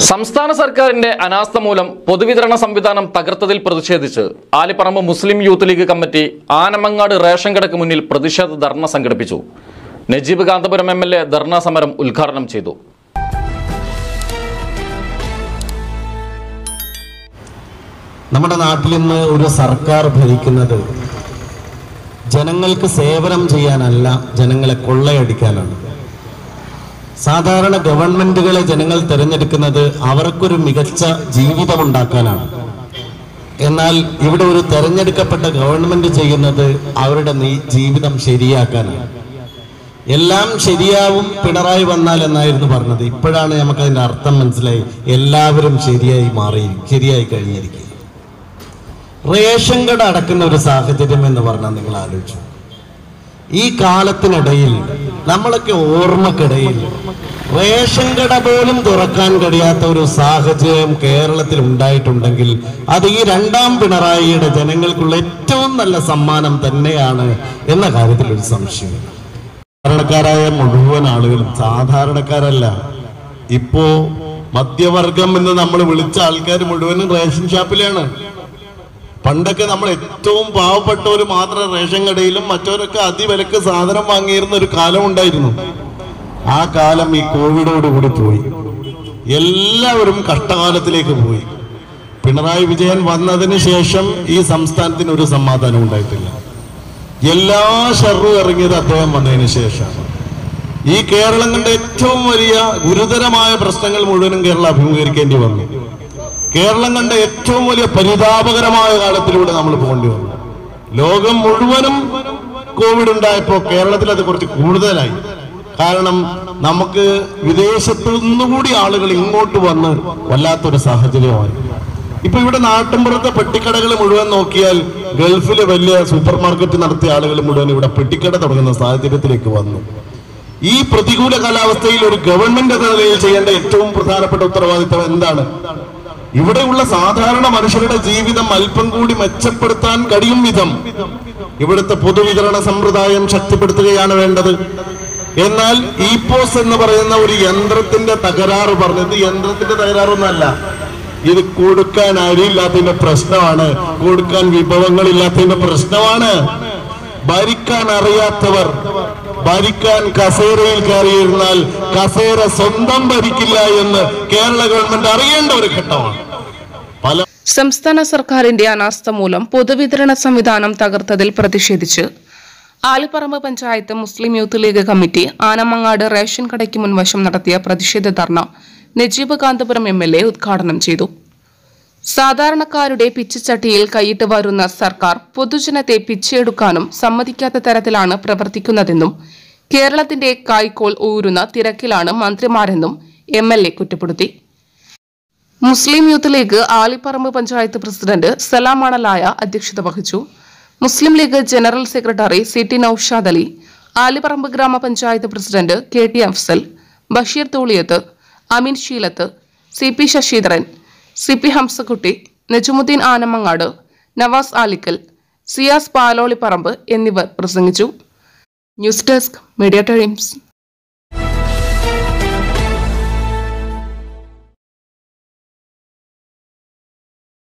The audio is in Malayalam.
സംസ്ഥാന സർക്കാരിന്റെ അനാസ്ഥ മൂലം പൊതുവിതരണ സംവിധാനം തകർത്തതിൽ പ്രതിഷേധിച്ച് Alipparamba Muslim Youth League committee Anamangad ration കടക്ക് മുന്നിൽ പ്രതിഷേധ ധർണ സംഘടിപ്പിച്ചു Najeeb Kanthapuram M L A ധർണാ സമരം ഉദ്ഘാടനം ചെയ്തു നമ്മുടെ നാട്ടിൽ ഇന്ന് ഒരു സർക്കാർ ഭരിക്കുന്നത് ജനങ്ങൾക്ക് സേവനം ചെയ്യാനല്ല ജനങ്ങളെ കൊള്ളയടിക്കാനാണ് സാധാരണ ഗവൺമെന്റുകളെ ജനങ്ങൾ തിരഞ്ഞെടുക്കുന്നത് അവർക്കൊരു മികച്ച ജീവിതമുണ്ടാക്കാനാണ് എന്നാൽ ഇവിടെ ഒരു തെരഞ്ഞെടുക്കപ്പെട്ട ഗവൺമെന്റ് ചെയ്യുന്നത് അവരുടെ നീ- ജീവിതം ശരിയാക്കാനാണ് എല്ലാം ശരിയാവും പിണറായി വന്നാൽ എന്നായിരുന്നു പറഞ്ഞത് ഇപ്പോഴാണ് നമുക്ക് അതിന്റെ അർത്ഥം മനസ്സിലായി എല്ലാവരും ശരിയായി മാറി ശരിയായി കഴിഞ്ഞിരിക്കുക റേഷൻ കട അടക്കുന്ന ഒരു സാഹചര്യം എന്ന് പറഞ്ഞാൽ നിങ്ങൾ ആലോചിച്ചു ഈ കാലത്തിനിടയിൽ നമ്മളൊക്കെ ഓർമ്മക്കിടയിൽ റേഷൻ കട പോലും തുറക്കാൻ കഴിയാത്ത ഒരു സാഹചര്യം കേരളത്തിൽ ഉണ്ടായിട്ടുണ്ടെങ്കിൽ അത് ഈ രണ്ടാം പിണറായിയുടെ ജനങ്ങൾക്കുള്ള ഏറ്റവും നല്ല സമ്മാനം തന്നെയാണ് എന്ന കാര്യത്തിൽ ഒരു സംശയം സാധാരണക്കാരായ മുഴുവൻ ആളുകളും സാധാരണക്കാരല്ല ഇപ്പോ മധ്യവർഗം എന്ന് നമ്മൾ വിളിച്ച ആൾക്കാർ മുഴുവനും റേഷൻ ഷാപ്പിലാണ് പണ്ടൊക്കെ നമ്മൾ ഏറ്റവും പാവപ്പെട്ടവർ മാത്രം റേഷൻ കടയിലും മറ്റവരൊക്കെ അതിവിലക്ക് സാധനം വാങ്ങിയിരുന്ന ഒരു കാലം ഉണ്ടായിരുന്നു ആ കാലം ഈ കോവിഡോട് കൂടി പോയി എല്ലാവരും കഷ്ടകാലത്തിലേക്ക് പോയി പിണറായി വിജയൻ വന്നതിന് ശേഷം ഈ സംസ്ഥാനത്തിന് ഒരു സമാധാനം ഉണ്ടായിട്ടില്ല എല്ലാ ഷെറും ഇറങ്ങിയത് അദ്ദേഹം വന്നതിന് ശേഷമാണ് ഈ കേരളം കണ്ട ഏറ്റവും വലിയ ഗുരുതരമായ പ്രശ്നങ്ങൾ മുഴുവനും കേരളം അഭിമുഖീകരിക്കേണ്ടി വന്നു കേരളം കണ്ട ഏറ്റവും വലിയ പരിതാപകരമായ കാലത്തിലൂടെ നമ്മൾ പോകേണ്ടി വന്നു ലോകം മുഴുവനും കോവിഡ് ഉണ്ടായപ്പോൾ കേരളത്തിൽ അത് കുറച്ച് കൂടുതലായി കാരണം നമുക്ക് വിദേശത്തു നിന്നുകൂടി ആളുകൾ ഇങ്ങോട്ട് വന്ന് വല്ലാത്തൊരു സാഹചര്യമായി ഇപ്പൊ ഇവിടെ നാട്ടിൻപുറത്തെ പെട്ടിക്കടകൾ മുഴുവൻ നോക്കിയാൽ ഗൾഫില് വലിയ സൂപ്പർ മാർക്കറ്റ് നടത്തിയ ആളുകൾ മുഴുവൻ ഇവിടെ പെട്ടിക്കട തുടങ്ങുന്ന സാഹചര്യത്തിലേക്ക് വന്നു ഈ പ്രതികൂല കാലാവസ്ഥയിൽ ഒരു ഗവൺമെന്റ് എന്ന നിലയിൽ ചെയ്യേണ്ട ഏറ്റവും പ്രധാനപ്പെട്ട ഉത്തരവാദിത്തം എന്താണ് ഇവിടെയുള്ള സാധാരണ മനുഷ്യരുടെ ജീവിതം അല്പം കൂടി മെച്ചപ്പെടുത്താൻ കഴിയും വിധം ഇവിടുത്തെ പൊതുവിതരണ സമ്പ്രദായം ശക്തിപ്പെടുത്തുകയാണ് വേണ്ടത് എന്നാൽ ഇ പോസ് എന്ന് പറയുന്ന ഒരു യന്ത്രത്തിന്റെ തകരാറ് പറഞ്ഞത് യന്ത്രത്തിന്റെ തകരാറൊന്നല്ല ഇത് കൊടുക്കാൻ അരിയില്ലാത്തതിന്റെ പ്രശ്നമാണ് കൊടുക്കാൻ വിഭവങ്ങളില്ലാത്തതിന്റെ പ്രശ്നമാണ് ഭരിക്കാൻ അറിയാത്തവർ ഭരിക്കാൻ കസേരയിൽ കയറിയിരുന്നാൽ കസേര സ്വന്തം ഭരിക്കില്ല എന്ന് കേരള ഗവൺമെന്റ് അറിയേണ്ട ഒരു ഘട്ടമാണ് പല സംസ്ഥാന സർക്കാരിന്റെ അനാസ്ഥ മൂലം പൊതുവിതരണ സംവിധാനം തകർത്തതിൽ പ്രതിഷേധിച്ച് Alipparamba panchayat Muslim Youth League committee Anamangad ration കടയ്ക്ക് മുൻവശം നടത്തിയ പ്രതിഷേധ ധർണ Najeeb Kanthapuram M L A ഉദ്ഘാടനം ചെയ്തു സാധാരണക്കാരുടെ പിച്ചച്ചട്ടിയിൽ കൈയിട്ട് വരുന്ന സർക്കാർ പൊതുജനത്തെ പിച്ചെടുക്കാനും സമ്മതിക്കാത്ത തരത്തിലാണ് പ്രവർത്തിക്കുന്നതെന്നും കേരളത്തിന്റെ കായ്ക്കോൾ ഊരുന്ന തിരക്കിലാണ് മന്ത്രിമാരെന്നും എം എൽ എ കുറ്റപ്പെടുത്തി Muslim Youth League Alipparamba panchayat president Salam Manalaya അധ്യക്ഷത വഹിച്ചു Muslim League general secretary C T Noushad Ali Alipparamba ഗ്രാമപഞ്ചായത്ത് president K T Afsal Basheer Thooliyath Ameen Sheelath C P Sasidharan C P Hamzakutty Najumudheen Anamangad Navas Alikkal Siyas Paloliparamba എന്നിവർ പ്രസംഗിച്ചു ന്യൂസ് ഡെസ്ക് മീഡിയ ടൈംസ്